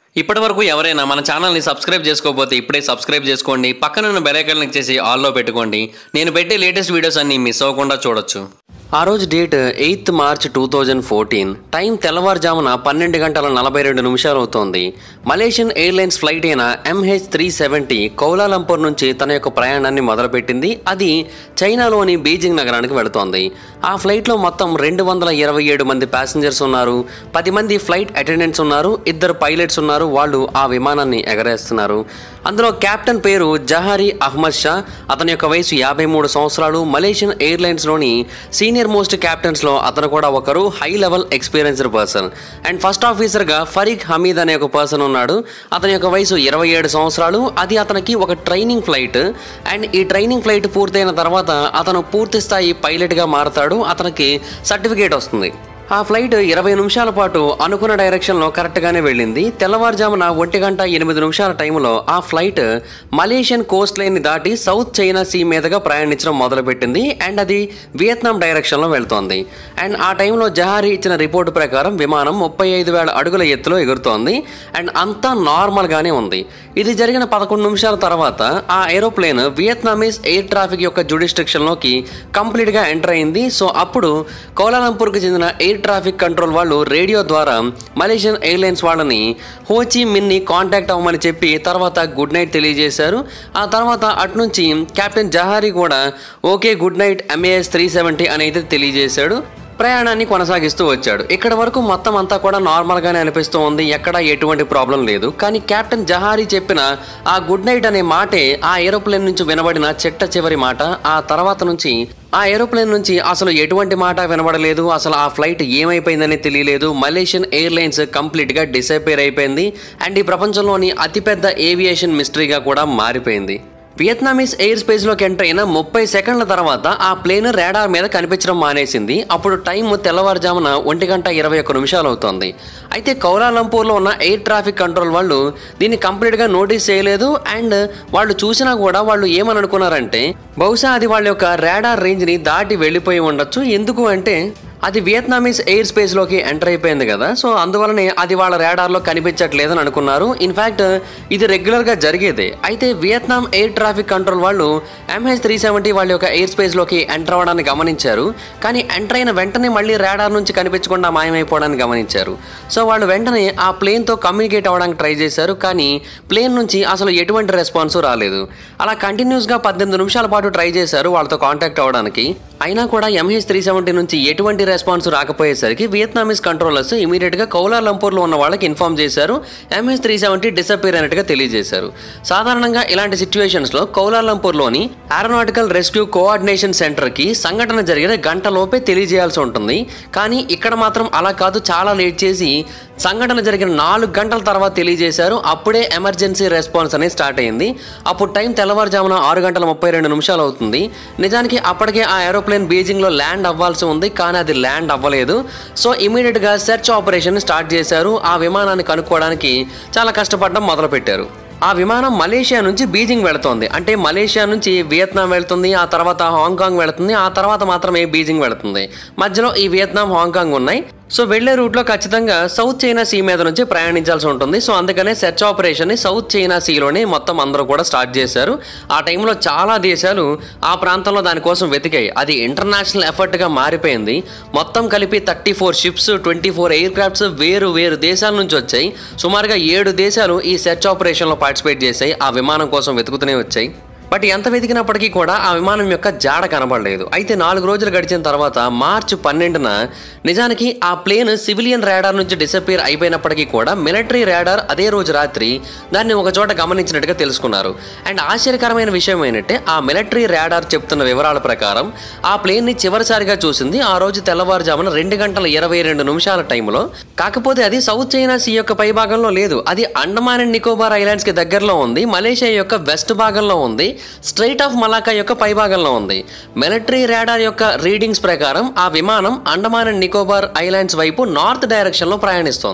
ఇప్పటి వరకు ఎవరైనా మన ఛానల్ని సబ్స్క్రైబ్ చేసుకోకపోతే ఇప్పుడే సబ్స్క్రైబ్ చేసుకోండి పక్కనున్న బెల్ ఐకాన్ క్లిక్ చేసి ఆల్లో పెట్టుకోండి నేను పెట్టే లేటెస్ట్ వీడియోస్ అన్ని మిస్ అవ్వకుండా చూడొచ్చు ఆ రోజు date eighth March two thousand fourteen time తెల్లవారుజామున పన్నెండు గంటల నలభై రెండు నిమిషాలు అవుతోంది మలేషియన్ ఎయిర్లైన్స్ ఫ్లైట్ అయిన ఎంహెచ్ త్రీ సెవెంటీ కౌలాలంపూర్ నుంచి తన యొక్క ప్రయాణాన్ని మొదలుపెట్టింది అది చైనాలోని బీజింగ్ నగరానికి వెళుతోంది ఆ ఫ్లైట్లో మొత్తం రెండు వందల ఇరవై ఏడు మంది ప్యాసింజర్స్ ఉన్నారు పది మంది ఫ్లైట్ అటెండెంట్స్ ఉన్నారు ఇద్దరు పైలట్స్ ఉన్నారు వాళ్ళు ఆ విమానాన్ని ఎగరేస్తున్నారు అందులో కెప్టెన్ పేరు జహారీ అహ్మద్ షా అతని యొక్క వయసు యాభై మూడు సంవత్సరాలు మలేషియన్ ఎయిర్లైన్స్లోని సీనియర్ మోస్ట్ క్యాప్టెన్స్లో అతను కూడా ఒకరు high level experienced person and first ఆఫీసర్గా ఫరీక్ హమీద్ అనే ఒక పర్సన్ ఉన్నాడు అతని యొక్క వయసు ఇరవై ఏడు సంవత్సరాలు అది అతనికి ఒక ట్రైనింగ్ ఫ్లైట్ అండ్ ఈ ట్రైనింగ్ ఫ్లైట్ పూర్తయిన తర్వాత అతను పూర్తి స్థాయి పైలట్గా మారతాడు అతనికి సర్టిఫికేట్ వస్తుంది ఆ ఫ్లైట్ ఇరవై నిమిషాల పాటు అనుకున్న డైరెక్షన్లో కరెక్ట్గానే వెళ్ళింది తెల్లవారుజామున ఒంటి గంట ఎనిమిది నిమిషాల టైంలో ఆ ఫ్లైట్ మలేషియన్ కోస్ట్ లైన్ని దాటి సౌత్ చైనా సీ మీదుగా ప్రయాణించడం మొదలుపెట్టింది అండ్ అది వియత్నాం డైరెక్షన్లో వెళ్తోంది అండ్ ఆ టైంలో జహారీ ఇచ్చిన రిపోర్టు ప్రకారం విమానం ముప్పై ఐదు వేల అడుగుల ఎత్తులో ఎగురుతోంది అండ్ అంతా నార్మల్గానే ఉంది ఇది జరిగిన పదకొండు నిమిషాల తర్వాత ఆ ఏరోప్లేన్ వియత్నామీస్ ఎయిర్ ట్రాఫిక్ యొక్క జుడిస్ట్రిక్షన్లోకి కంప్లీట్గా ఎంటర్ అయింది సో అప్పుడు కౌలాలంపూర్కి చెందిన ఎయిర్ ట్రాఫిక్ కంట్రోల్ వాళ్ళు రేడియో ద్వారా మలేషియన్ ఎయిర్లైన్స్ వాళ్ళని హోచి మిన్ని కాంటాక్ట్ అవ్వమని చెప్పి తర్వాత గుడ్ నైట్ తెలియజేశారు ఆ తర్వాత అటు నుంచి కెప్టెన్ జహారీ కూడా okay good night MAS three seventy అని అయితే తెలియజేశాడు ప్రయాణాన్ని కొనసాగిస్తూ వచ్చాడు ఇక్కడ వరకు మొత్తం అంతా కూడా నార్మల్గానే అనిపిస్తూ ఉంది ఎక్కడ ఎటువంటి ప్రాబ్లం లేదు కానీ కెప్టెన్ జహారీ చెప్పిన ఆ గుడ్ నైట్ అనే మాటే ఆ ఏరోప్లేన్ నుంచి వినబడిన చిట్ట చివరి మాట ఆ తర్వాత నుంచి ఆ ఏరోప్లేన్ నుంచి అసలు ఎటువంటి మాట వినబడలేదు అసలు ఆ ఫ్లైట్ ఏమైపోయిందని తెలియలేదు మలేషియన్ ఎయిర్లైన్స్ కంప్లీట్గా డిసైపేర్ అయిపోయింది అండ్ ఈ ప్రపంచంలోని అతిపెద్ద ఏవియేషన్ మిస్టరీగా కూడా మారిపోయింది వియత్నామీస్ ఎయిర్ స్పేస్లోకి ఎంటర్ అయిన ముప్పై సెకండ్ల తర్వాత ఆ ప్లేన్ రాడార్ మీద కనిపించడం మానేసింది అప్పుడు టైం తెల్లవారుజామున ఒంటి గంట ఇరవై ఒక్క నిమిషాలు అవుతోంది అయితే కౌలాలంపూర్లో ఉన్న ఎయిర్ ట్రాఫిక్ కంట్రోల్ వాళ్ళు దీన్ని కంప్లీట్గా నోటీస్ చేయలేదు అండ్ వాళ్ళు చూసినా కూడా వాళ్ళు ఏమని అనుకున్నారంటే బహుశా అది వాళ్ళ యొక్క రాడార్ రేంజ్ని దాటి వెళ్ళిపోయి ఉండొచ్చు ఎందుకు అంటే అది వియత్నామీస్ ఎయిర్ స్పేస్లోకి ఎంటర్ అయిపోయింది కదా సో అందువలనే అది వాళ్ళ రాడార్లో కనిపించట్లేదని అనుకున్నారు ఇన్ఫ్యాక్ట్ ఇది రెగ్యులర్గా జరిగేదే అయితే వియత్నాం ఎయిర్ ట్రాఫిక్ కంట్రోల్ వాళ్ళు ఎంహెచ్ త్రీ సెవెంటీ వాళ్ళ యొక్క ఎయిర్ స్పేస్లోకి ఎంటర్ అవ్వడాన్ని గమనించారు కానీ ఎంటర్ అయిన వెంటనే మళ్ళీ రాడార్ నుంచి కనిపించకుండా మాయమైపోవడాన్ని గమనించారు సో వాళ్ళు వెంటనే ఆ ప్లేన్తో కమ్యూనికేట్ అవ్వడానికి ట్రై చేశారు కానీ ప్లేన్ నుంచి అసలు ఎటువంటి రెస్పాన్స్ రాలేదు అలా కంటిన్యూస్గా పద్దెనిమిది నిమిషాల పాటు ట్రై చేశారు వాళ్ళతో కాంటాక్ట్ అవ్వడానికి అయినా కూడా ఎంహెచ్ త్రీ సెవెంటీ నుంచి ఎటువంటి రెస్పాన్స్ రాకపోయేసరికి వియత్నామీస్ కంట్రోలర్స్ ఇమీడియట్గా కౌలాలంపూర్లో ఉన్న వాళ్ళకి ఇన్ఫార్మ్ చేశారు ఎంహెచ్ త్రీ సెవెంటీ డిసప్పేర్ అయినట్టుగా తెలియజేశారు సాధారణంగా ఇలాంటి సిచ్యువేషన్స్లో కౌలాలంపూర్లోని ఏరోనాటికల్ రెస్క్యూ కోఆర్డినేషన్ సెంటర్కి సంఘటన జరిగిన గంటలోపే తెలియజేయాల్సి ఉంటుంది కానీ ఇక్కడ మాత్రం అలా కాదు చాలా లేట్ చేసి సంఘటన జరిగిన నాలుగు గంటల తర్వాత తెలియజేశారు అప్పుడే ఎమర్జెన్సీ రెస్పాన్స్ అనేది స్టార్ట్ అయింది అప్పుడు టైం తెల్లవారుజామున ఆరు గంటల ముప్పై రెండు నిమిషాలు అవుతుంది నిజానికి అప్పటికే ఆ ఏరోప్లేన్ బీజింగ్లో ల్యాండ్ అవ్వాల్సి ఉంది కానీ అది ల్యాండ్ అవ్వలేదు సో ఇమీడియట్గా సెర్చ్ ఆపరేషన్ స్టార్ట్ చేశారు ఆ విమానాన్ని కనుక్కోవడానికి చాలా కష్టపడడం మొదలుపెట్టారు ఆ విమానం మలేషియా నుంచి బీజింగ్ వెళుతోంది అంటే మలేషియా నుంచి వియత్నాం వెళ్తుంది ఆ తర్వాత హాంకాంగ్ వెళుతుంది ఆ తర్వాత మాత్రమే బీజింగ్ వెళుతుంది మధ్యలో ఈ వియత్నాం హాంకాంగ్ ఉన్నాయి సో వెళ్లే రూట్లో ఖచ్చితంగా సౌత్ చైనా సీ మీద నుంచి ప్రయాణించాల్సి ఉంటుంది సో అందుకనే సెర్చ్ ఆపరేషన్ని సౌత్ చైనా సీలోనే మొత్తం అందరూ కూడా స్టార్ట్ చేశారు ఆ టైంలో చాలా దేశాలు ఆ ప్రాంతంలో దానికోసం వెతికాయి అది ఇంటర్నేషనల్ ఎఫర్ట్గా మారిపోయింది మొత్తం కలిపి thirty four ships twenty four aircrafts వేరు వేరు దేశాల నుంచి వచ్చాయి సుమారుగా ఏడు దేశాలు ఈ సెర్చ్ ఆపరేషన్లో పార్టిసిపేట్ చేశాయి ఆ విమానం కోసం వెతుకుతూనే వచ్చాయి బట్ ఎంత వెతికినప్పటికీ కూడా ఆ విమానం యొక్క జాడ కనబడలేదు అయితే నాలుగు రోజులు గడిచిన తర్వాత మార్చి పన్నెండున నిజానికి ఆ ప్లేన్ సివిలియన్ రాడార్ నుంచి డిసప్పేర్ అయిపోయినప్పటికీ కూడా మిలిటరీ రాడార్ అదే రోజు రాత్రి దాన్ని ఒక చోట గమనించినట్టుగా తెలుసుకున్నారు అండ్ ఆశ్చర్యకరమైన విషయం ఏంటంటే ఆ మిలిటరీ రాడార్ చెప్తున్న వివరాల ప్రకారం ఆ ప్లేన్ని చివరిసారిగా చూసింది ఆ రోజు తెల్లవారుజామున రెండు గంటల ఇరవై రెండు నిమిషాల టైంలో కాకపోతే అది సౌత్ చైనా సీ యొక్క పై భాగంలో లేదు అది అండమాన్ అండ్ నికోబార్ ఐలాండ్స్ కి దగ్గరలో ఉంది మలేషియా యొక్క వెస్ట్ భాగంలో ఉంది స్ట్రైట్ ఆఫ్ మలాకా యొక్క పై భాగంలో ఉంది మిలిటరీ రాడార్ యొక్క రీడింగ్స్ ప్రకారం ఆ విమానం అండమాన్ అండ్ నికోబార్ ఐలాండ్స్ వైపు నార్త్ డైరెక్షన్లో ప్రయాణిస్తోంది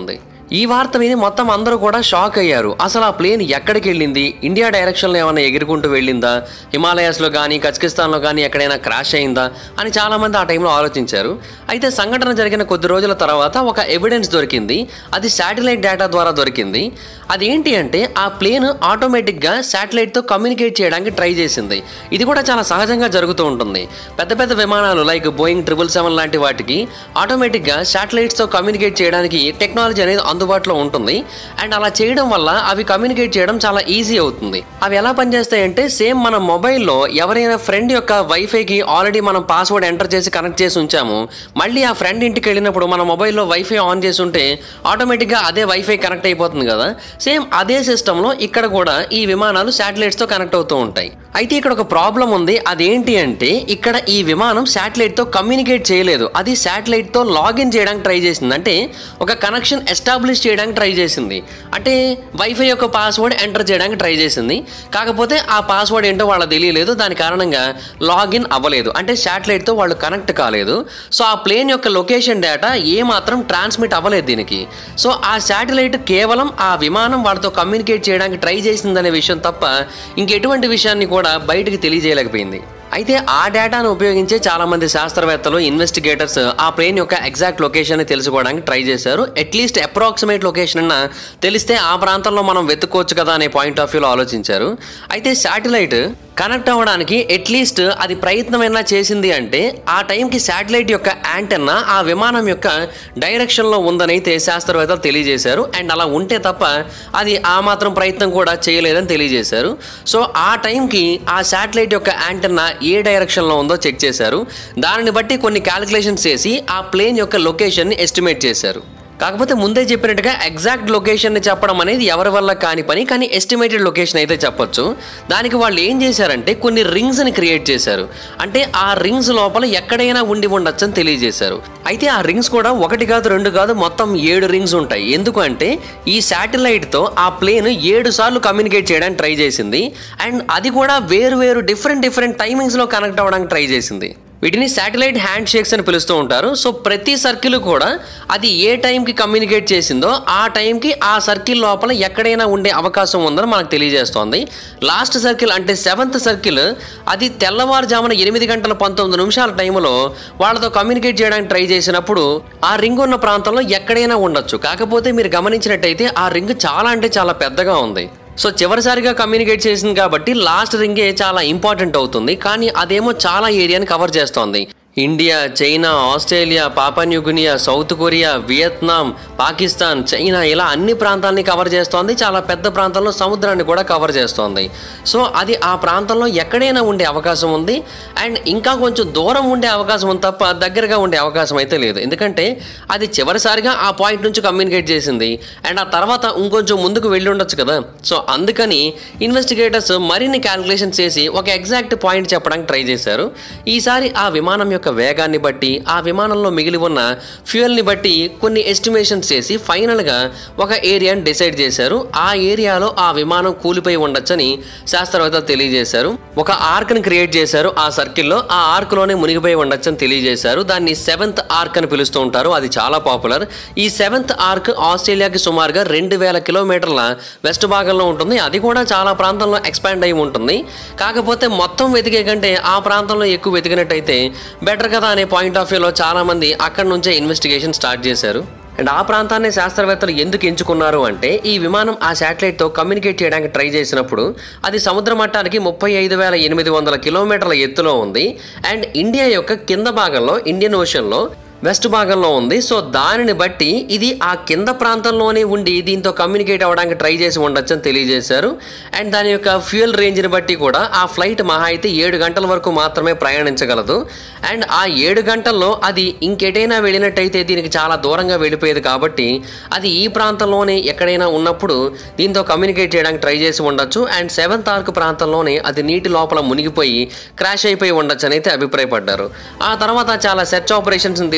ఈ వార్త విని మొత్తం అందరూ కూడా షాక్ అయ్యారు అసలు ఆ ప్లేన్ ఎక్కడికి వెళ్ళింది ఇండియా డైరెక్షన్లో ఏమైనా ఎగురుకుంటూ వెళ్ళిందా హిమాలయాస్లో కానీ కజకిస్తాన్లో కానీ ఎక్కడైనా క్రాష్ అయిందా అని చాలామంది ఆ టైంలో ఆలోచించారు అయితే సంఘటన జరిగిన కొద్ది రోజుల తర్వాత ఒక ఎవిడెన్స్ దొరికింది అది శాటిలైట్ డేటా ద్వారా దొరికింది అదేంటి అంటే ఆ ప్లేన్ ఆటోమేటిక్గా శాటిలైట్తో కమ్యూనికేట్ చేయడానికి ట్రై చేసింది ఇది కూడా చాలా సహజంగా జరుగుతూ ఉంటుంది పెద్ద పెద్ద విమానాలు లైక్ బోయింగ్ ట్రిపుల్ సెవెన్ లాంటి వాటికి ఆటోమేటిక్గా శాటిలైట్స్తో కమ్యూనికేట్ చేయడానికి టెక్నాలజీ అనేది అందుబాటులో ఉంటుంది అండ్ అలా చేయడం వల్ల అవి కమ్యూనికేట్ చేయడం చాలా ఈజీ అవుతుంది అవి ఎలా పనిచేస్తాయంటే సేమ్ మన మొబైల్లో ఎవరైనా ఫ్రెండ్ యొక్క వైఫైకి ఆల్రెడీ మనం పాస్వర్డ్ ఎంటర్ చేసి కనెక్ట్ చేసి ఉంచాము మళ్ళీ ఆ ఫ్రెండ్ ఇంటికి వెళ్ళినప్పుడు మన మొబైల్లో వైఫై ఆన్ చేసి ఉంటే ఆటోమేటిక్గా అదే వైఫై కనెక్ట్ అయిపోతుంది కదా సేమ్ అదే సిస్టంలో ఇక్కడ కూడా ఈ విమానాలు శాటిలైట్స్తో కనెక్ట్ అవుతూ ఉంటాయి అయితే ఇక్కడ ఒక ప్రాబ్లం ఉంది అదేంటి అంటే ఇక్కడ ఈ విమానం శాటిలైట్తో కమ్యూనికేట్ చేయలేదు అది శాటిలైట్తో లాగిన్ చేయడానికి ట్రై చేసింది అంటే ఒక కనెక్షన్ ఎస్టాబ్లిష్ చేయడానికి ట్రై చేసింది అంటే వైఫై యొక్క పాస్వర్డ్ ఎంటర్ చేయడానికి ట్రై చేసింది కాకపోతే ఆ పాస్వర్డ్ ఏంటో వాళ్ళకి తెలియలేదు దాని కారణంగా లాగిన్ అవ్వలేదు అంటే శాటిలైట్తో వాళ్ళు కనెక్ట్ కాలేదు సో ఆ ప్లేన్ యొక్క లొకేషన్ డేటా ఏ మాత్రం ట్రాన్స్మిట్ అవ్వలేదు దీనికి సో ఆ శాటిలైట్ కేవలం ఆ విమానం వాళ్ళతో కమ్యూనికేట్ చేయడానికి ట్రై చేసిందనే విషయం తప్ప ఇంకెటువంటి విషయాన్ని కూడా బయటికి తెలియజేయలేకపోయింది అయితే ఆ డేటాను ఉపయోగించే చాలా మంది శాస్త్రవేత్తలు ఇన్వెస్టిగేటర్స్ ఆ ప్లేన్ యొక్క ఎగ్జాక్ట్ లొకేషన్ తెలుసుకోవడానికి ట్రై చేశారు అట్లీస్ట్ అప్రాక్సిమేట్ లొకేషన్ అన్న తెలిస్తే ఆ ప్రాంతంలో మనం వెతుక్కోవచ్చు కదా అనే పాయింట్ ఆఫ్ వ్యూలో ఆలోచించారు అయితే శాటిలైట్ కనెక్ట్ అవ్వడానికి అట్లీస్ట్ అది ప్రయత్నమైనా చేసింది అంటే ఆ టైంకి శాటిలైట్ యొక్క యాంటెన్నా ఆ విమానం యొక్క డైరెక్షన్లో ఉందని అయితే శాస్త్రవేత్తలు తెలియజేశారు అండ్ అలా ఉంటే తప్ప అది ఆ మాత్రం ప్రయత్నం కూడా చేయలేదని తెలియజేశారు సో ఆ టైంకి ఆ శాటిలైట్ యొక్క యాంటెన్నా ఏ డైరెక్షన్లో ఉందో చెక్ చేశారు దానిని బట్టి కొన్ని క్యాలిక్యులేషన్స్ చేసి ఆ ప్లేన్ యొక్క లొకేషన్ని ఎస్టిమేట్ చేశారు కాకపోతే ముందే చెప్పినట్టుగా ఎగ్జాక్ట్ లొకేషన్ని చెప్పడం అనేది ఎవరి వల్ల కాని పని కానీ ఎస్టిమేటెడ్ లొకేషన్ అయితే చెప్పొచ్చు దానికి వాళ్ళు ఏం చేశారంటే కొన్ని రింగ్స్ని క్రియేట్ చేశారు అంటే ఆ రింగ్స్ లోపల ఎక్కడైనా ఉండి ఉండొచ్చు అని తెలియజేశారు అయితే ఆ రింగ్స్ కూడా ఒకటి కాదు రెండు కాదు మొత్తం ఏడు రింగ్స్ ఉంటాయి ఎందుకు అంటే ఈ శాటిలైట్తో ఆ ప్లేన్ ఏడు సార్లు కమ్యూనికేట్ చేయడానికి ట్రై చేసింది అండ్ అది కూడా వేరు వేరు డిఫరెంట్ డిఫరెంట్ టైమింగ్స్లో కనెక్ట్ అవ్వడానికి ట్రై చేసింది వీటిని శాటిలైట్ హ్యాండ్ షేక్స్ అని పిలుస్తూ ఉంటారు సో ప్రతి సర్కిల్ కూడా అది ఏ టైంకి కమ్యూనికేట్ చేసిందో ఆ టైంకి ఆ సర్కిల్ లోపల ఎక్కడైనా ఉండే అవకాశం ఉందని మనకు తెలియజేస్తోంది లాస్ట్ సర్కిల్ అంటే సెవెంత్ సర్కిల్ అది తెల్లవారుజామున ఎనిమిది గంటల పంతొమ్మిది నిమిషాల టైంలో వాళ్ళతో కమ్యూనికేట్ చేయడానికి ట్రై చేసినప్పుడు ఆ రింగ్ ఉన్న ప్రాంతంలో ఎక్కడైనా ఉండొచ్చు కాకపోతే మీరు గమనించినట్టయితే ఆ రింగ్ చాలా అంటే చాలా పెద్దగా ఉంది సో చివరిసారిగా కమ్యూనికేట్ చేసింది కాబట్టి లాస్ట్ రింగే చాలా ఇంపార్టెంట్ అవుతుంది కానీ అదేమో చాలా ఏరియాని కవర్ చేస్తోంది India China Australia Papua New Guinea South Korea Vietnam Pakistan China ఇలా అన్ని ప్రాంతాలని కవర్ చేస్తోంది చాలా పెద్ద ప్రాంతంలో సముద్రాన్ని కూడా కవర్ చేస్తోంది సో అది ఆ ప్రాంతంలో ఎక్కడైనా ఉండే అవకాశం ఉంది అండ్ ఇంకా కొంచెం దూరం ఉండే అవకాశం ఉంది తప్ప దగ్గరగా ఉండే అవకాశం అయితే లేదు ఎందుకంటే అది చివరిసారిగా ఆ పాయింట్ నుంచి కమ్యూనికేట్ చేసింది అండ్ ఆ తర్వాత ఇంకొంచెం ముందుకు వెళ్ళి ఉండొచ్చు కదా సో అందుకని ఇన్వెస్టిగేటర్స్ మరిన్ని క్యాలిక్యులేషన్స్ చేసి ఒక ఎగ్జాక్ట్ పాయింట్ చెప్పడానికి ట్రై చేశారు ఈసారి ఆ విమానం యొక్క వేగాన్ని బట్టి ఆ విమానంలో మిగిలి ఉన్న ఫ్యూయల్ని బట్టి కొన్ని ఎస్టిమేషన్స్ చేసి ఫైనల్గా ఒక ఏరియాని డిసైడ్ చేశారు ఆ ఏరియాలో ఆ విమానం కూలిపోయి ఉండొచ్చని శాస్త్రవేత్తలు తెలియజేశారు ఒక ఆర్క్ని క్రియేట్ చేశారు ఆ సర్కిల్లో ఆ ఆర్క్లోనే మునిగిపోయి ఉండొచ్చని తెలియజేశారు దాన్ని సెవెంత్ ఆర్క్ అని పిలుస్తూ ఉంటారు అది చాలా పాపులర్ ఈ సెవెంత్ ఆర్క్ ఆస్ట్రేలియాకి సుమారుగా రెండు వేల కిలోమీటర్ల వెస్ట్ భాగంలో ఉంటుంది అది కూడా చాలా ప్రాంతంలో ఎక్స్పాండ్ అయి ఉంటుంది కాకపోతే మొత్తం వెతికే కంటే ఆ ప్రాంతంలో ఎక్కువ వెతికినట్టయితే బెటర్ కదా అనే పాయింట్ ఆఫ్ వ్యూలో చాలా మంది అక్కడి నుంచే ఇన్వెస్టిగేషన్ స్టార్ట్ చేశారు అండ్ ఆ ప్రాంతాన్ని శాస్త్రవేత్తలు ఎందుకు ఎంచుకున్నారు అంటే ఈ విమానం ఆ శాటిలైట్తో కమ్యూనికేట్ చేయడానికి ట్రై చేసినప్పుడు అది సముద్ర మట్టానికి ముప్పై ఐదు వేల ఎనిమిది వందల కిలోమీటర్ల ఎత్తులో ఉంది అండ్ ఇండియా యొక్క కింద భాగంలో ఇండియన్ ఓషన్లో వెస్ట్ భాగంలో ఉంది సో దానిని బట్టి ఇది ఆ కింద ప్రాంతంలోనే ఉండి దీంతో కమ్యూనికేట్ అవ్వడానికి ట్రై చేసి ఉండొచ్చు అని తెలియజేశారు అండ్ దాని యొక్క ఫ్యూయల్ రేంజ్ని బట్టి కూడా ఆ ఫ్లైట్ మహా అయితే ఏడు గంటల వరకు మాత్రమే ప్రయాణించగలదు అండ్ ఆ ఏడు గంటల్లో అది ఇంకెటైనా వెళ్ళినట్టయితే దీనికి చాలా దూరంగా వెళ్ళిపోయేది కాబట్టి అది ఈ ప్రాంతంలోనే ఎక్కడైనా ఉన్నప్పుడు దీంతో కమ్యూనికేట్ చేయడానికి ట్రై చేసి ఉండొచ్చు అండ్ సెవెంత్ ఆర్క్ ప్రాంతంలోనే అది నీటి లోపల మునిగిపోయి క్రాష్ అయిపోయి ఉండొచ్చు అని అయితే అభిప్రాయపడ్డారు ఆ తర్వాత చాలా సెర్చ్ ఆపరేషన్స్ని తీసుకు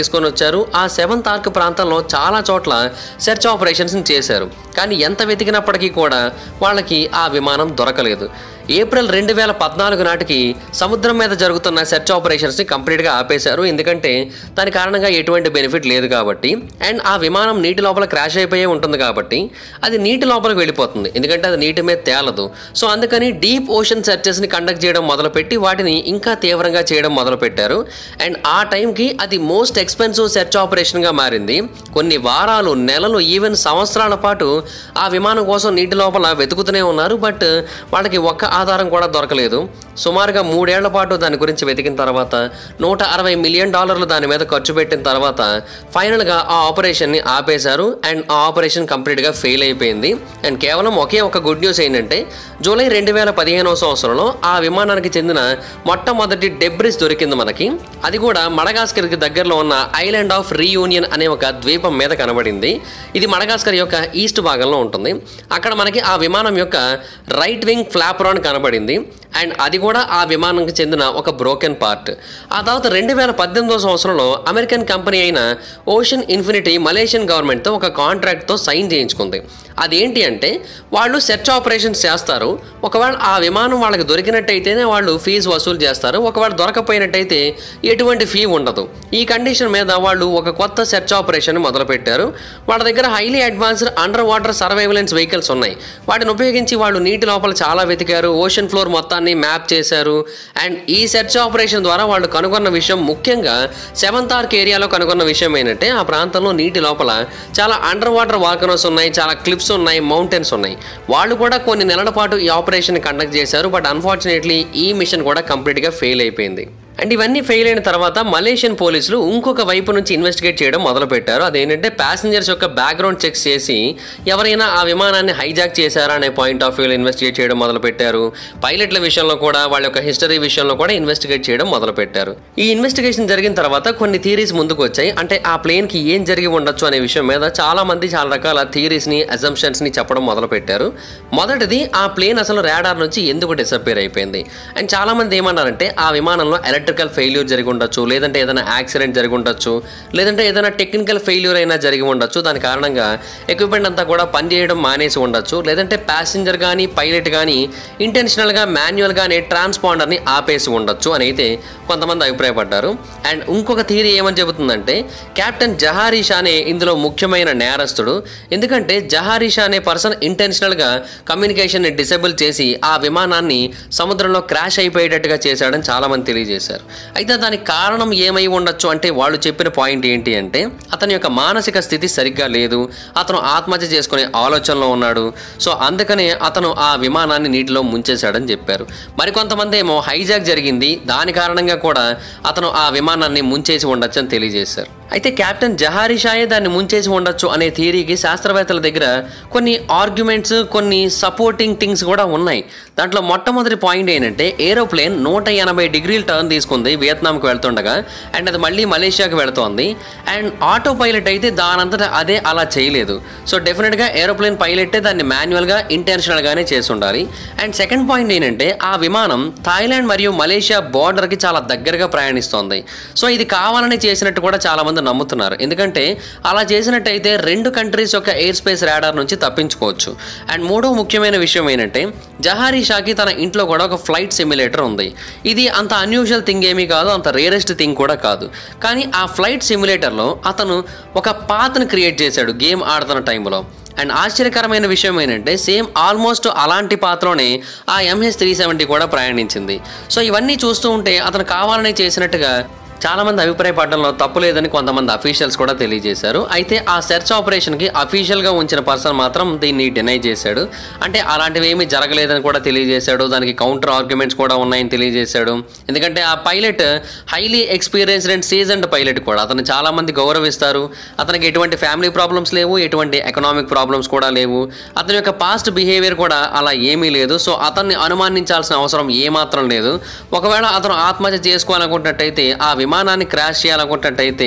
తీసుకొని వచ్చారు ఆ సెవెంత్ ఆర్క్ ప్రాంతంలో చాలా చోట్ల సెర్చ్ ఆపరేషన్స్ చేశారు కానీ ఎంత వెతికినప్పటికీ కూడా వాళ్ళకి ఆ విమానం దొరకలేదు ఏప్రిల్ రెండు వేల పద్నాలుగు నాటికి సముద్రం మీద జరుగుతున్న సెర్చ్ ఆపరేషన్స్ని కంప్లీట్గా ఆపేశారు ఎందుకంటే దాని కారణంగా ఎటువంటి బెనిఫిట్ లేదు కాబట్టి అండ్ ఆ విమానం నీటి లోపల క్రాష్ అయిపోయే ఉంటుంది కాబట్టి అది నీటి లోపలికి వెళ్ళిపోతుంది ఎందుకంటే అది నీటి మీద తేలదు సో అందుకని డీప్ ఓషన్ సెర్చెస్ని కండక్ట్ చేయడం మొదలుపెట్టి వాటిని ఇంకా తీవ్రంగా చేయడం మొదలుపెట్టారు అండ్ ఆ టైంకి అది మోస్ట్ ఎక్స్పెన్సివ్ సెర్చ్ ఆపరేషన్గా మారింది కొన్ని వారాలు నెలలు ఈవెన్ సంవత్సరాల పాటు ఆ విమానం కోసం నీటి లోపల వెతుకుతూనే ఉన్నారు బట్ వాళ్ళకి ఒక్క ఆధారం కూడా దొరకలేదు సుమారుగా మూడేళ్ల పాటు దాని గురించి వెతికిన తర్వాత నూట అరవై మిలియన్ డాలర్లు దాని మీద ఖర్చు పెట్టిన తర్వాత ఫైనల్గా ఆ ఆపరేషన్ని ఆపేశారు అండ్ ఆ ఆపరేషన్ కంప్లీట్గా ఫెయిల్ అయిపోయింది అండ్ కేవలం ఒకే ఒక గుడ్ న్యూస్ ఏంటంటే జూలై రెండు వేల పదిహేనవ సంవత్సరంలో ఆ విమానానికి చెందిన మొట్టమొదటి డెబ్రిస్ దొరికింది మనకి అది కూడా మడగాస్కర్కి దగ్గరలో ఉన్న ఐలాండ్ ఆఫ్ రీయూనియన్ అనే ఒక ద్వీపం మీద కనబడింది ఇది మడగాస్కర్ యొక్క ఈస్ట్ భాగంలో ఉంటుంది అక్కడ మనకి ఆ విమానం యొక్క రైట్ వింగ్ ఫ్లాప్రాన్ కనబడింది అండ్ అది కూడా ఆ విమానంకి చెందిన ఒక బ్రోకెన్ పార్ట్ ఆ తర్వాత రెండు వేల పద్దెనిమిదో సంవత్సరంలో అమెరికన్ కంపెనీ అయిన ఓషన్ ఇన్ఫినిటీ మలేషియన్ గవర్నమెంట్తో ఒక కాంట్రాక్ట్తో సైన్ చేయించుకుంది అదేంటి అంటే వాళ్ళు సెర్చ్ ఆపరేషన్స్ చేస్తారు ఒకవేళ ఆ విమానం వాళ్ళకి దొరికినట్టయితేనే వాళ్ళు ఫీజు వసూలు చేస్తారు ఒకవేళ దొరకపోయినట్టయితే ఎటువంటి ఫీ ఉండదు ఈ కండిషన్ మీద వాళ్ళు ఒక కొత్త సెర్చ్ ఆపరేషన్ మొదలుపెట్టారు వాళ్ళ దగ్గర highly advanced underwater surveillance vehicles ఉన్నాయి వాటిని ఉపయోగించి వాళ్ళు నీటి లోపల చాలా వెతికారు ఓషన్ ఫ్లోర్ మొత్తాన్ని మ్యాప్ చేశారు అండ్ ఈ సెర్చ్ ఆపరేషన్ ద్వారా వాళ్ళు కనుగొన్న విషయం ముఖ్యంగా సెవెంత్ ఆర్క్ ఏరియాలో కనుగొన్న విషయం ఏంటంటే ఆ ప్రాంతంలో నీటి లోపల చాలా అండర్ వాటర్ వాల్కనోస్ ఉన్నాయి చాలా క్లిప్స్ ఉన్నాయి మౌంటైన్స్ ఉన్నాయి వాళ్ళు కూడా కొన్ని నెలల పాటు ఈ ఆపరేషన్ కండక్ట్ చేశారు బట్ అన్ఫార్చునేట్లీ ఈ మిషన్ కూడా కంప్లీట్గా ఫెయిల్ అయిపోయింది అండ్ ఇవన్నీ ఫెయిల్ అయిన తర్వాత మలేషియన్ పోలీసులు ఇంకొక వైపు నుంచి ఇన్వెస్టిగేట్ చేయడం మొదలుపెట్టారు అదేంటంటే ప్యాసింజర్స్ యొక్క బ్యాక్గ్రౌండ్ చెక్స్ చేసి ఎవరైనా ఆ విమానాన్ని హైజాక్ చేశారా అనే పాయింట్ ఆఫ్ వ్యూలో ఇన్వెస్టిగేట్ చేయడం మొదలుపెట్టారు పైలట్ల విషయంలో కూడా వాళ్ళ యొక్క హిస్టరీ విషయంలో కూడా ఇన్వెస్టిగేట్ చేయడం మొదలుపెట్టారు ఈ ఇన్వెస్టిగేషన్ జరిగిన తర్వాత కొన్ని థీరీస్ ముందుకు వచ్చాయి అంటే ఆ ప్లేన్కి ఏం జరిగి ఉండొచ్చు అనే విషయం మీద చాలా మంది చాలా రకాల థీరీస్ని అజంప్షన్స్ని చెప్పడం మొదలుపెట్టారు మొదటిది ఆ ప్లేన్ అసలు రాడార్ నుంచి ఎందుకు డిసప్పేర్ అయిపోయింది అండ్ చాలా మంది ఏమన్నారంటే ఆ విమానంలో ఎలక్ట్రికల్ ఫెయిల్యూర్ జరిగి ఉండొచ్చు లేదంటే ఏదైనా యాక్సిడెంట్ జరిగి ఉండొచ్చు లేదంటే ఏదైనా టెక్నికల్ ఫెయిల్యూర్ అయినా జరిగి ఉండొచ్చు దాని కారణంగా ఎక్విప్మెంట్ అంతా కూడా పనిచేయడం మానేసి ఉండొచ్చు లేదంటే ప్యాసింజర్ కానీ పైలట్ కానీ ఇంటెన్షనల్గా మాన్యువల్గానే ట్రాన్స్పాండర్ని ఆపేసి ఉండొచ్చు అని అయితే కొంతమంది అభిప్రాయపడ్డారు అండ్ ఇంకొక థియరీ ఏమని చెబుతుందంటే కెప్టెన్ జహారీ షానే ఇందులో ముఖ్యమైన నేరస్తుడు ఎందుకంటే జహారీ షా అనే పర్సన్ ఇంటెన్షనల్గా కమ్యూనికేషన్ని డిసేబుల్ చేసి ఆ విమానాన్ని సముద్రంలో క్రాష్ అయిపోయేటట్టుగా చేశాడని చాలామంది తెలియజేశారు అయితే దానికి కారణం ఏమై ఉండొచ్చు అంటే వాళ్ళు చెప్పిన పాయింట్ ఏంటి అంటే అతని యొక్క మానసిక స్థితి సరిగ్గా లేదు అతను ఆత్మహత్య చేసుకునే ఆలోచనలో ఉన్నాడు సో అందుకనే అతను ఆ విమానాన్ని నీటిలో ముంచేశాడని చెప్పారు మరికొంతమంది ఏమో హైజాక్ జరిగింది దాని కారణంగా కూడా అతను ఆ విమానాన్ని ముంచేసి ఉండొచ్చు అని తెలియజేశారు అయితే కెప్టెన్ జహారీ షాయే దాన్ని ముంచేసి ఉండొచ్చు అనే థియరీకి శాస్త్రవేత్తల దగ్గర కొన్ని ఆర్గ్యుమెంట్స్ కొన్ని సపోర్టింగ్ థింగ్స్ కూడా ఉన్నాయి దాంట్లో మొట్టమొదటి పాయింట్ ఏంటంటే ఏరోప్లేన్ నూట ఎనభై డిగ్రీల టర్న్ తీసుకుంది వియత్నాంకి వెళ్తుండగా అండ్ అది మళ్ళీ మలేషియాకి వెళుతోంది అండ్ ఆటో పైలట్ అయితే దానంతటా అదే అలా చేయలేదు సో డెఫినెట్గా ఏరోప్లేన్ పైలటే దాన్ని మాన్యువల్గా ఇంటెన్షనల్గానే చేసి ఉండాలి అండ్ సెకండ్ పాయింట్ ఏంటంటే ఆ విమానం థాయిలాండ్ మరియు మలేషియా బార్డర్కి చాలా దగ్గరగా ప్రయాణిస్తోంది సో ఇది కావాలని చేసినట్టు కూడా చాలా మంది నమ్ముతున్నారు ఎందుకంటే అలా చేసినట్టయితే రెండు కంట్రీస్ యొక్క ఎయిర్ స్పేస్ రాడార్ నుంచి తప్పించుకోవచ్చు అండ్ మూడో ముఖ్యమైన విషయం ఏంటంటే జహారీ షాకి తన ఇంట్లో కూడా ఒక ఫ్లైట్ సిమ్యులేటర్ ఉంది ఇది అంత అన్యూజువల్ థింగ్ ఏమీ కాదు అంత రేరెస్ట్ థింగ్ కూడా కాదు కానీ ఆ ఫ్లైట్ సిమ్యులేటర్లో అతను ఒక పాత్ని క్రియేట్ చేశాడు గేమ్ ఆడుతున్న టైంలో అండ్ ఆశ్చర్యకరమైన విషయం ఏంటంటే సేమ్ ఆల్మోస్ట్ అలాంటి పాత్రలోనే ఆ ఎంహెచ్ త్రీ సెవెంటీ కూడా ప్రయాణించింది సో ఇవన్నీ చూస్తూ ఉంటే అతను కావాలని చేసినట్టుగా చాలా మంది అభిప్రాయపడడంలో తప్పు లేదని కొంతమంది అఫీషియల్స్ కూడా తెలియజేశారు అయితే ఆ సెర్చ్ ఆపరేషన్కి అఫీషియల్గా ఉంచిన పర్సన్ మాత్రం దీన్ని డినై చేశాడు అంటే అలాంటివి ఏమీ జరగలేదని కూడా తెలియజేశాడు దానికి కౌంటర్ ఆర్గ్యుమెంట్స్ కూడా ఉన్నాయని తెలియజేశాడు ఎందుకంటే ఆ pilot highly experienced and seasoned pilot కూడా అతను చాలా మంది గౌరవిస్తారు అతనికి ఎటువంటి ఫ్యామిలీ ప్రాబ్లమ్స్ లేవు ఎటువంటి ఎకనామిక్ ప్రాబ్లమ్స్ కూడా లేవు అతని యొక్క పాస్ట్ బిహేవియర్ కూడా అలా ఏమీ లేదు సో అతన్ని అనుమానించాల్సిన అవసరం ఏమాత్రం లేదు ఒకవేళ అతను ఆత్మహత్య చేసుకోవాలనుకుంటున్నట్టయితే ఆ విమానాన్ని క్రాష్ చేయాలనుకుంటున్నట్టయితే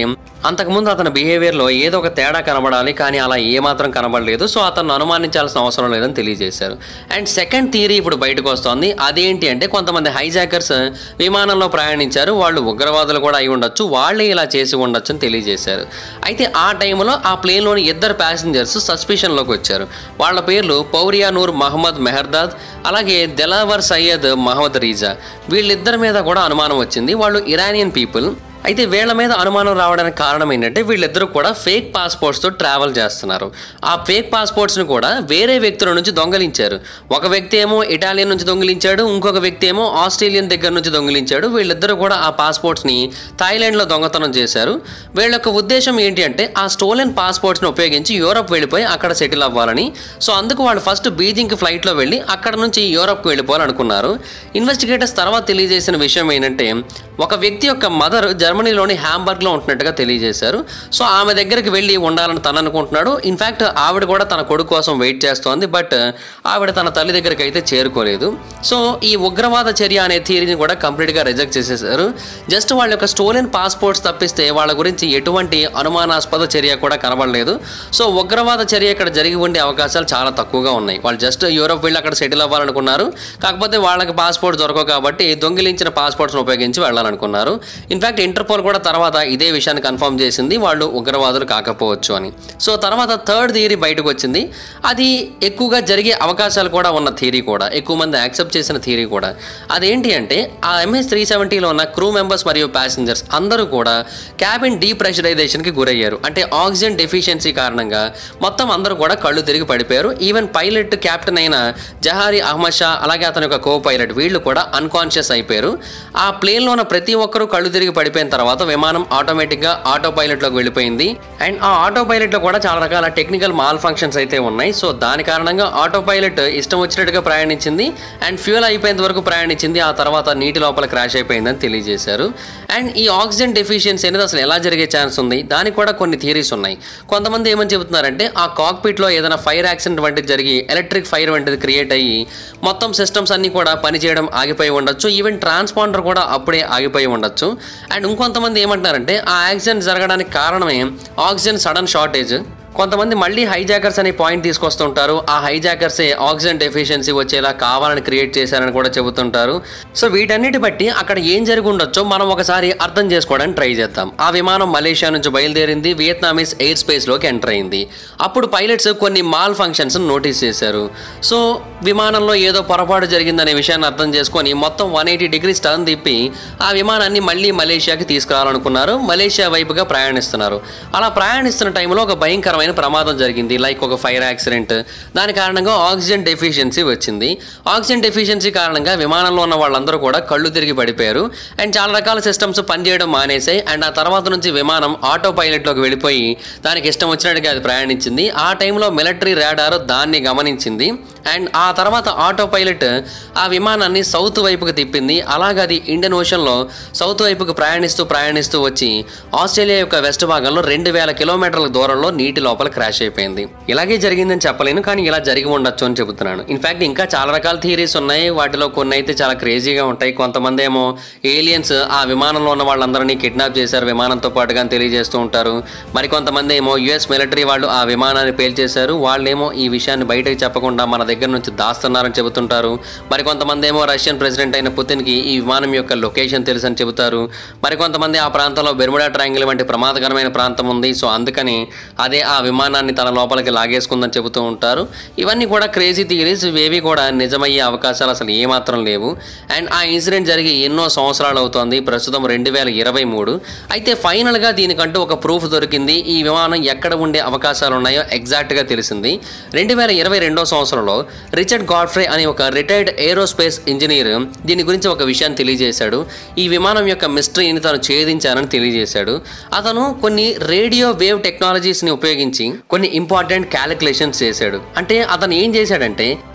అంతకుముందు అతని బిహేవియర్లో ఏదో ఒక తేడా కనబడాలి కానీ అలా ఏమాత్రం కనబడలేదు సో అతను అనుమానించాల్సిన అవసరం లేదని తెలియజేశారు అండ్ సెకండ్ థియరీ ఇప్పుడు బయటకు వస్తోంది అదేంటి అంటే కొంతమంది హైజాకర్స్ విమానంలో ప్రయాణించారు వాళ్ళు ఉగ్రవాదులు కూడా అయి ఉండొచ్చు వాళ్ళే ఇలా చేసి ఉండొచ్చు అని తెలియజేశారు అయితే ఆ టైంలో ఆ ప్లేన్లోని ఇద్దరు ప్యాసింజర్స్ సస్పిషన్లోకి వచ్చారు వాళ్ళ పేర్లు పౌరియా నూర్ మహమ్మద్ మెహర్దాద్ అలాగే దెలావర్ సయ్యద్ మహమ్మద్ రీజా వీళ్ళిద్దరి మీద కూడా అనుమానం వచ్చింది వాళ్ళు ఇరానియన్ పీపుల్ అయితే వీళ్ళ మీద అనుమానం రావడానికి కారణం ఏంటంటే వీళ్ళిద్దరూ కూడా ఫేక్ పాస్పోర్ట్స్తో ట్రావెల్ చేస్తున్నారు ఆ ఫేక్ పాస్పోర్ట్స్ని కూడా వేరే వ్యక్తుల నుంచి దొంగలించారు ఒక వ్యక్తి ఏమో ఇటాలియన్ నుంచి దొంగిలించాడు ఇంకొక వ్యక్తి ఏమో ఆస్ట్రేలియన్ దగ్గర నుంచి దొంగిలించాడు వీళ్ళిద్దరూ కూడా ఆ పాస్పోర్ట్స్ని థాయిలాండ్లో దొంగతనం చేశారు వీళ్ళ యొక్క ఉద్దేశం ఏంటి అంటే ఆ స్టోలెన్ పాస్పోర్ట్స్ని ఉపయోగించి యూరప్ వెళ్ళిపోయి అక్కడ సెటిల్ అవ్వాలని సో అందుకు వాళ్ళు ఫస్ట్ బీజింగ్కి ఫ్లైట్లో వెళ్ళి అక్కడ నుంచి యూరప్కి వెళ్ళిపోవాలనుకున్నారు ఇన్వెస్టిగేటర్స్ తర్వాత తెలియజేసిన విషయం ఏంటంటే ఒక వ్యక్తి యొక్క మదర్ జర్మనీలోని హ్యాంబర్గ్లో ఉంటున్నట్టుగా తెలియజేశారు సో ఆమె దగ్గరికి వెళ్ళి ఉండాలని తను అనుకుంటున్నాడు ఇన్ఫ్యాక్ట్ ఆవిడ కూడా తన కొడుకు కోసం వెయిట్ చేస్తోంది బట్ ఆవిడ తన తల్లి దగ్గరికి అయితే చేరుకోలేదు సో ఈ ఉగ్రవాద చర్య అనే థియరీని కూడా కంప్లీట్గా రిజెక్ట్ చేసేసారు జస్ట్ వాళ్ళ యొక్క స్టోలెన్ పాస్పోర్ట్స్ తప్పిస్తే వాళ్ళ గురించి ఎటువంటి అనుమానాస్పద చర్య కూడా కనబడలేదు సో ఉగ్రవాద చర్య ఇక్కడ జరిగి ఉండే అవకాశాలు చాలా తక్కువగా ఉన్నాయి వాళ్ళు జస్ట్ యూరోప్ వెళ్ళి అక్కడ సెటిల్ అవ్వాలనుకున్నారు కాకపోతే వాళ్ళకి పాస్పోర్ట్ దొరకవు కాబట్టి దొంగిలించిన పాస్పోర్ట్స్ని ఉపయోగించి వెళ్ళాలనుకున్నారు ఇన్ఫాక్ట్ ఇంటర్పోల్ కూడా తర్వాత ఇదే విషయాన్ని కన్ఫర్మ్ చేసింది వాళ్ళు ఉగ్రవాదులు కాకపోవచ్చు అని సో తర్వాత థర్డ్ థియరీ బయటకు వచ్చింది అది ఎక్కువగా జరిగే అవకాశాలు కూడా ఉన్న థియరీ కూడా ఎక్కువ మంది యాక్సెప్ట్ చేసిన థియరీ కూడా అదేంటి అంటే ఆ ఎంఎస్ త్రీ సెవెంటీలో ఉన్న క్రూ మెంబర్స్ మరియు ప్యాసింజర్స్ అందరూ కూడా క్యాబిన్ డీప్రెషరైజేషన్కి గురయ్యారు అంటే ఆక్సిజన్ డెఫిషియన్సీ కారణంగా మొత్తం అందరూ కూడా కళ్ళు తిరిగి పడిపోయారు ఈవెన్ పైలట్ క్యాప్టెన్ అయిన జహారీ అహ్మద్ షా అలాగే అతని యొక్క కో పైలట్ వీళ్ళు కూడా అన్కాన్షియస్ అయిపోయారు ఆ ప్లేన్లో ఉన్న ప్రతి ఒక్కరూ కళ్ళు తిరిగి పడిపోయిన తర్వాత విమానం ఆటోమేటిక్గా ఆటో పైలట్లోకి వెళ్ళిపోయింది అండ్ ఆ ఆటో పైలట్లో కూడా చాలా రకాల టెక్నికల్ మాల్ ఫంక్షన్స్ అయితే ఉన్నాయి సో దాని కారణంగా ఆటో పైలట్ ఇష్టం వచ్చినట్టుగా ప్రయాణించింది అండ్ ఫ్యూయల్ అయిపోయేంత వరకు ప్రయాణించింది ఆ తర్వాత నీటి లోపల క్రాష్ అయిపోయిందని తెలియజేశారు అండ్ ఈ ఆక్సిజన్ డెఫిషియన్సీ అనేది అసలు ఎలా జరిగే ఛాన్స్ ఉంది దానికి కూడా కొన్ని థియరీస్ ఉన్నాయి కొంతమంది ఏమని చెబుతున్నారంటే ఆ కాక్పిట్లో ఏదైనా ఫైర్ యాక్సిడెంట్ వంటిది జరిగి ఎలక్ట్రిక్ ఫైర్ వంటిది క్రియేట్ అయ్యి మొత్తం సిస్టమ్స్ అన్నీ కూడా పనిచేయడం ఆగిపోయి ఉండొచ్చు ఈవెన్ ట్రాన్స్పాండర్ కూడా అప్పుడే ఆగిపోయి ఉండొచ్చు అండ్ ఇంకొంతమంది ఏమంటారంటే ఆ యాక్సిడెంట్ జరగడానికి కారణమే ఆక్సిజన్ సడన్ షార్టేజ్ కొంతమంది మళ్ళీ హైజాకర్స్ అనే పాయింట్ తీసుకొస్తుంటారు ఆ హైజాకర్సే ఆక్సిజన్ డెఫిషియన్సీ వచ్చేలా కావాలని క్రియేట్ చేశారని కూడా చెబుతుంటారు సో వీటన్నిటి బట్టి అక్కడ ఏం జరిగి ఉండొచ్చో మనం ఒకసారి అర్థం చేసుకోవడానికి ట్రై చేద్దాం ఆ విమానం మలేషియా నుంచి బయలుదేరింది వియత్నామీస్ ఎయిర్ స్పేస్లోకి ఎంటర్ అయింది అప్పుడు పైలట్స్ కొన్ని మాల్ ఫంక్షన్స్ నోటీస్ చేశారు సో విమానంలో ఏదో పొరపాటు జరిగిందనే విషయాన్ని అర్థం చేసుకొని మొత్తం వన్ ఎయిటీ డిగ్రీస్ టర్న్ తిప్పి ఆ విమానాన్ని మళ్ళీ మలేషియాకి తీసుకురావాలనుకున్నారు మలేషియా వైపుగా ప్రయాణిస్తున్నారు అలా ప్రయాణిస్తున్న టైంలో ఒక భయంకరమైన ప్రమాదం జరిగింది లైక్ ఒక ఫైర్ యాక్సిడెంట్ దాని కారణంగా ఆక్సిజన్ డెఫిషియన్సీ వచ్చింది ఆక్సిజన్ డెఫిషియన్సీ కారణంగా విమానంలో ఉన్న వాళ్ళందరూ కూడా కళ్ళు తిరిగి పడిపోయారు అండ్ చాలా రకాల సిస్టమ్స్ పనిచేయడం మానేసాయి అండ్ ఆ తర్వాత నుంచి విమానం ఆటో పైలట్లోకి వెళ్ళిపోయి దానికి ఇష్టం వచ్చినట్టుగా అది ప్రయాణించింది ఆ టైంలో మిలిటరీ రాడార్ దాన్ని గమనించింది అండ్ ఆ తర్వాత ఆటో పైలట్ ఆ విమానాన్ని సౌత్ వైపుకి తిప్పింది అలాగే అది ఇండియన్ ఓషన్లో సౌత్ వైపుకి ప్రయాణిస్తూ ప్రయాణిస్తూ వచ్చి ఆస్ట్రేలియా యొక్క వెస్ట్ భాగంలో రెండు వేల కిలోమీటర్ల దూరంలో నీటి లోపల క్రాష్ అయిపోయింది ఇలాగే జరిగిందని చెప్పలేను కానీ ఇలా జరిగి ఉండొచ్చు అని చెబుతున్నాను ఇన్ఫాక్ట్ ఇంకా చాలా రకాల థియరీస్ ఉన్నాయి వాటిలో కొన్ని అయితే చాలా క్రేజీగా ఉంటాయి కొంతమంది ఏమో ఏలియన్స్ ఆ విమానంలో ఉన్న వాళ్ళందరినీ కిడ్నాప్ చేశారు విమానంతో పాటుగా అని తెలియజేస్తూ ఉంటారు మరికొంతమంది ఏమో యుఎస్ మిలిటరీ వాళ్ళు ఆ విమానాన్ని పేల్చేశారు వాళ్ళేమో ఈ విషయాన్ని బయటకు చెప్పకుండా మన దగ్గర నుంచి దాస్తున్నారని చెబుతుంటారు మరికొంతమంది ఏమో రష్యన్ ప్రెసిడెంట్ అయిన పుతిన్కి ఈ విమానం యొక్క లొకేషన్ తెలుసని చెబుతారు మరికొంతమంది ఆ ప్రాంతంలో బెర్ముడా ట్రయాంగిల్ వంటి ప్రమాదకరమైన ప్రాంతం ఉంది సో అందుకని అదే ఆ విమానాన్ని తన లోపలికి లాగేసుకుందని చెబుతూ ఉంటారు ఇవన్నీ కూడా క్రేజీ థియరీస్ ఇవేవి కూడా నిజమయ్యే అవకాశాలు అసలు ఏమాత్రం లేవు అండ్ ఆ ఇన్సిడెంట్ జరిగి ఎన్నో సంవత్సరాలు అవుతోంది ప్రస్తుతం రెండు వేల ఇరవై మూడు అయితే ఫైనల్గా దీనికంటూ ఒక ప్రూఫ్ దొరికింది ఈ విమానం ఎక్కడ ఉండే అవకాశాలు ఉన్నాయో ఎగ్జాక్ట్గా తెలిసింది రెండు వేల ఇరవై రెండో సంవత్సరంలో రిచర్డ్ గాడ్ఫ్రే అనే ఒక రిటైర్డ్ ఏరోస్పేస్ ఇంజనీర్ దీని గురించి ఒక విషయాన్ని తెలియజేశాడు ఈ విమానం యొక్క మిస్టరీని తాను ఛేదించానని తెలియజేశాడు అతను కొన్ని రేడియో వేవ్ టెక్నాలజీస్ని ఉపయోగించి కొన్ని ఇంపార్టెంట్ క్యాలిక్యులేషన్స్ చేశాడు అంటే అతను ఏం చేశాడంటే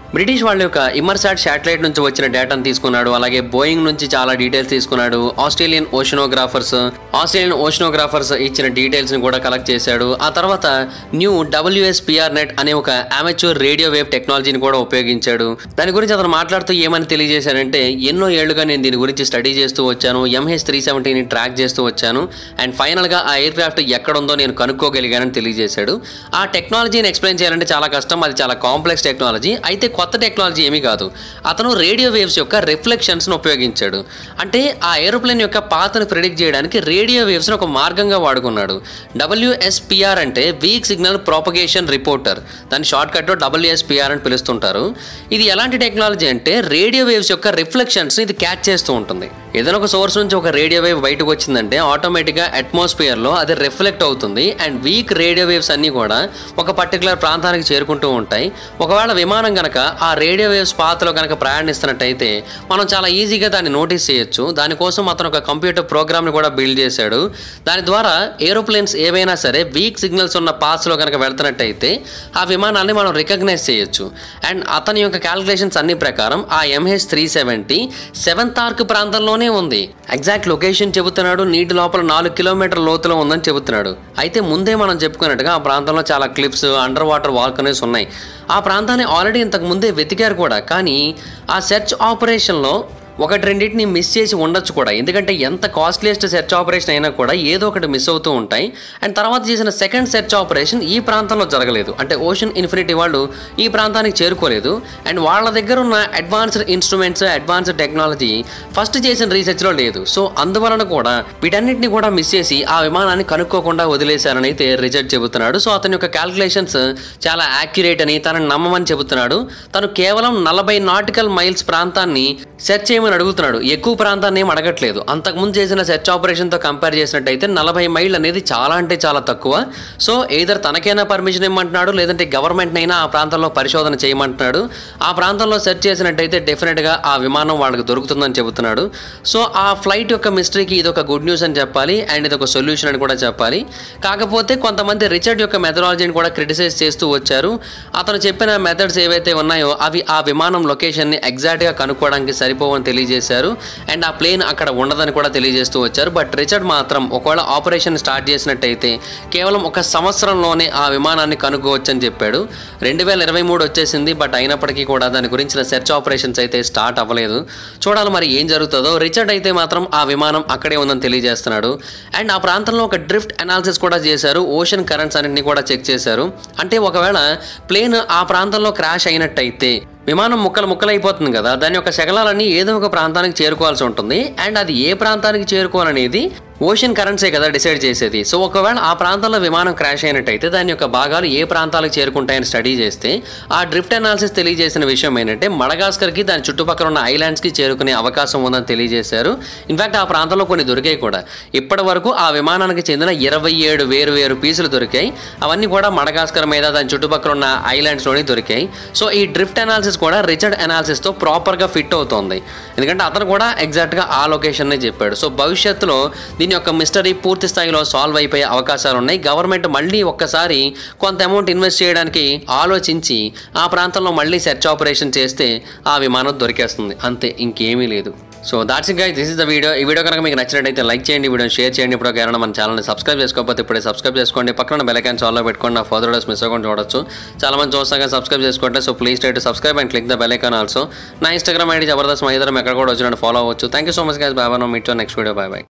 బ్రిటిష్ వాళ్ళ యొక్క ఇమర్సాట్ శాటిలైట్ నుంచి వచ్చిన డేటాను తీసుకున్నాడు అలాగే బోయింగ్ నుంచి చాలా డీటెయిల్స్ తీసుకున్నాడు ఆస్ట్రేలియన్ ఓషనోగ్రాఫర్స్ ఆస్ట్రేలియన్ ఓషనోగ్రాఫర్స్ ఇచ్చిన డీటెయిల్స్ ని కూడా కలెక్ట్ చేశాడు ఆ తర్వాత న్యూ డబ్ల్యూఎస్పిఆర్ నెట్ అనే ఒక అమెచ్యూర్ రేడియో వేవ్ టెక్నాలజీని కూడా ఉపయోగించాడు దాని గురించి అతను మాట్లాడుతూ ఏమని తెలియజేశాడంటే ఎన్నో ఏళ్లుగా నేను దీని గురించి స్టడీ చేస్తూ వచ్చాను ఎంహెచ్ త్రీ సెవెంటీని ట్రాక్ చేస్తూ వచ్చాను అండ్ ఫైనల్గా ఆ ఎయిర్ క్రాఫ్ట్ ఎక్కడుందో నేను కనుక్కోగలిగానని తెలియజేశాడు ఆ టెక్నాలజీని ఎక్స్ప్లెయిన్ చేయాలంటే చాలా కష్టం అది చాలా కాంప్లెక్స్ టెక్నాలజీ అయితే కొత్త టెక్నాలజీ ఏమీ కాదు అతను రేడియో వేవ్స్ యొక్క రిఫ్లెక్షన్స్ను ఉపయోగించాడు అంటే ఆ ఏరోప్లేన్ యొక్క పాతను ప్రిడిక్ట్ చేయడానికి రేడియో వేవ్స్ని ఒక మార్గంగా వాడుకున్నాడు డబ్ల్యూఎస్పిఆర్ అంటే వీక్ సిగ్నల్ ప్రాపగేషన్ రిపోర్టర్ దాని షార్ట్ కట్ డబ్ల్యూఎస్పిఆర్ అని పిలుస్తుంటారు ఇది ఎలాంటి టెక్నాలజీ అంటే రేడియో వేవ్స్ యొక్క రిఫ్లెక్షన్స్ ఇది క్యాచ్ చేస్తూ ఉంటుంది ఏదైనా ఒక సోర్స్ నుంచి ఒక రేడియో వేవ్ బయటకు వచ్చిందంటే ఆటోమేటిక్గా అట్మాస్ఫియర్లో అది రిఫ్లెక్ట్ అవుతుంది అండ్ వీక్ రేడియో వేవ్స్ అన్నీ కూడా ఒక పర్టికులర్ ప్రాంతానికి చేరుకుంటూ ఉంటాయి ఒకవేళ విమానం గనక ఆ రేడియో వేవ్స్ పాత్రలో కనుక ప్రయాణిస్తున్నట్టయితే మనం చాలా ఈజీగా దాన్ని నోటీస్ చేయొచ్చు దానికోసం అతను ఒక కంప్యూటర్ ప్రోగ్రామ్ని కూడా బిల్డ్ చేశాడు దాని ద్వారా ఏరోప్లేన్స్ ఏవైనా సరే వీక్ సిగ్నల్స్ ఉన్న పాత్స్లో కనుక వెళ్తున్నట్టయితే ఆ విమానాన్ని మనం రికగ్నైజ్ చేయొచ్చు అండ్ అతని యొక్క క్యాలిక్యులేషన్స్ అన్ని ప్రకారం ఆ MH three seventy seventh arc ప్రాంతంలోనే ఉంది ఎగ్జాక్ట్ లొకేషన్ చెబుతున్నాడు నీటి లోపల నాలుగు కిలోమీటర్ లోతులో ఉందని చెబుతున్నాడు అయితే ముందే మనం చెప్పుకున్నట్టుగా ఆ ప్రాంతంలో చాలా క్లిప్స్ అండర్ వాటర్ వాల్కనీస్ ఉన్నాయి ఆ ప్రాంతాన్ని ఆల్రెడీ ఇంతకు ముందే వెతికారు కూడా కానీ ఆ సెర్చ్ ఆపరేషన్లో ఒకటి రెండింటిని మిస్ చేసి ఉండొచ్చు కూడా ఎందుకంటే ఎంత కాస్ట్లీయెస్ట్ సెర్చ్ ఆపరేషన్ అయినా కూడా ఏదో ఒకటి మిస్ అవుతూ ఉంటాయి అండ్ తర్వాత చేసిన సెకండ్ సెర్చ్ ఆపరేషన్ ఈ ప్రాంతంలో జరగలేదు అంటే ఓషన్ ఇన్ఫినిటీ వాళ్ళు ఈ ప్రాంతానికి చేరుకోలేదు అండ్ వాళ్ళ దగ్గర ఉన్న advanced instruments advanced technology first చేసిన రీసెర్చ్లో లేదు సో అందువలన కూడా వీటన్నిటిని కూడా మిస్ చేసి ఆ విమానాన్ని కనుక్కోకుండా వదిలేశారని అయితే రిజల్ట్ చెబుతున్నాడు సో అతని యొక్క క్యాల్కులేషన్స్ చాలా యాక్యురేట్ అని తనని నమ్మమని చెబుతున్నాడు తను కేవలం నలభై నాటికల్ మైల్స్ ప్రాంతాన్ని సెర్చ్ చేయమని అడుగుతున్నాడు ఎక్కువ ప్రాంతాన్ని ఏం అడగట్లేదు అంతకుముందు చేసిన సెర్చ్ ఆపరేషన్తో కంపేర్ చేసినట్టయితే నలభై మైళ్ళు అనేది చాలా అంటే చాలా తక్కువ సో ఏదర్ తనకైనా పర్మిషన్ ఇవ్వమంటున్నాడు లేదంటే గవర్నమెంట్నైనా ఆ ప్రాంతంలో పరిశోధన చేయమంటున్నాడు ఆ ప్రాంతంలో సెర్చ్ చేసినట్టయితే డెఫినెట్గా ఆ విమానం వాళ్ళకి దొరుకుతుందని చెబుతున్నాడు సో ఆ ఫ్లైట్ యొక్క మిస్టరీకి ఇది ఒక గుడ్ న్యూస్ అని చెప్పాలి అండ్ ఇది ఒక సొల్యూషన్ అని కూడా చెప్పాలి కాకపోతే కొంతమంది రిచర్డ్ యొక్క మెథడాలజీని కూడా క్రిటిసైజ్ చేస్తూ వచ్చారు అతను చెప్పిన మెథడ్స్ ఏవైతే ఉన్నాయో అవి ఆ విమానం లొకేషన్ని ఎగ్జాక్ట్గా కనుక్కోవడానికి సరిపోవని తెలియజేశారు అండ్ ఆ ప్లేన్ అక్కడ ఉండదని కూడా తెలియజేస్తూ వచ్చారు బట్ రిచర్డ్ మాత్రం ఒకవేళ ఆపరేషన్ స్టార్ట్ చేసినట్టయితే కేవలం ఒక సంవత్సరంలోనే ఆ విమానాన్ని కనుక్కోవచ్చని చెప్పాడు రెండు వేల ఇరవై మూడు వచ్చేసింది బట్ అయినప్పటికీ కూడా దాని గురించిన సెర్చ్ ఆపరేషన్స్ అయితే స్టార్ట్ అవ్వలేదు చూడాలి మరి ఏం జరుగుతుందో రిచర్డ్ అయితే మాత్రం ఆ విమానం అక్కడే ఉందని తెలియజేస్తున్నాడు అండ్ ఆ ప్రాంతంలో ఒక డ్రిఫ్ట్ అనాలిసిస్ కూడా చేశారు ఓషన్ కరెంట్స్ అన్నింటినీ కూడా చెక్ చేశారు అంటే ఒకవేళ ప్లేన్ ఆ ప్రాంతంలో క్రాష్ అయినట్టయితే విమానం ముక్కలు ముక్కలు అయిపోతుంది కదా దాని యొక్క శకలాలన్నీ ఏదో ఒక ప్రాంతానికి చేరుకోవాల్సి ఉంటుంది అండ్ అది ఏ ప్రాంతానికి చేరుకోవాలనేది ఓషన్ కరెంట్సే కదా డిసైడ్ చేసేది సో ఒకవేళ ఆ ప్రాంతంలో విమానం క్రాష్ అయినట్టయితే దాని యొక్క భాగాలు ఏ ప్రాంతాలకు చేరుకుంటాయని స్టడీ చేస్తే ఆ డ్రిఫ్ట్ అనాలిసిస్ తెలియజేసిన విషయం ఏంటంటే మడగాస్కర్కి దాని చుట్టుపక్కల ఉన్న ఐలాండ్స్కి చేరుకునే అవకాశం ఉందని తెలియజేశారు ఇన్ఫాక్ట్ ఆ ప్రాంతంలో కొన్ని దొరికాయి కూడా ఇప్పటి వరకు ఆ విమానానికి చెందిన ఇరవై ఏడు వేరు వేరు పీసులు దొరికాయి అవన్నీ కూడా మడగాస్కర్ మీద దాని చుట్టుపక్కల ఉన్న ఐలాండ్స్లోని దొరికాయి సో ఈ డ్రిఫ్ట్ అనాలిసిస్ కూడా రిచర్డ్ అనాలిసిస్తో ప్రాపర్గా ఫిట్ అవుతోంది ఎందుకంటే అతను కూడా ఎగ్జాక్ట్గా ఆ లొకేషన్నే చెప్పాడు సో భవిష్యత్తులో దీని యొక్క మిస్టరీ పూర్తి స్థాయిలో సాల్వ్ అయిపోయే అవకాశాలు ఉన్నాయి గవర్నమెంట్ మళ్ళీ ఒక్కసారి కొంత అమౌంట్ ఇన్వెస్ట్ చేయడానికి ఆలోచించి ఆ ప్రాంతంలో మళ్ళీ సెర్చ్ ఆపరేషన్ చేస్తే ఆ విమానం దొరికేస్తుంది అంతే ఇంకేమీ లేదు so that's guys this is the video ఈ వీడియో కనుక మీకు నచ్చినట్టయితే లైక్ చేయండి వీడియో షేర్ చేయండి ఇప్పుడు ఎవరైనా మన ఛానల్ని సబ్స్క్రైబ్ చేసుకోకపోతే ఇప్పుడే సబ్స్క్రైబ్ చేసుకోండి పక్కన బెల్ ఐకాన్ ఆల్లో పెట్టుకోండి నా ఫర్దర్ వీడియోస్ మిస్ అవ్వకుండా చూడొచ్చు చాలా మంది చూస్తాగా సబ్స్క్రైబ్ చేసుకోండి so please try to subscribe and click the bell icon also నా ఇన్స్టాగ్రామ్ ఐడి జబర్దస్త్ మహిదరం ఎక్కడ కూడా వచ్చినట్టు ఫాలో అవ్వచ్చు thank you so much guys bye no meet next video bye bye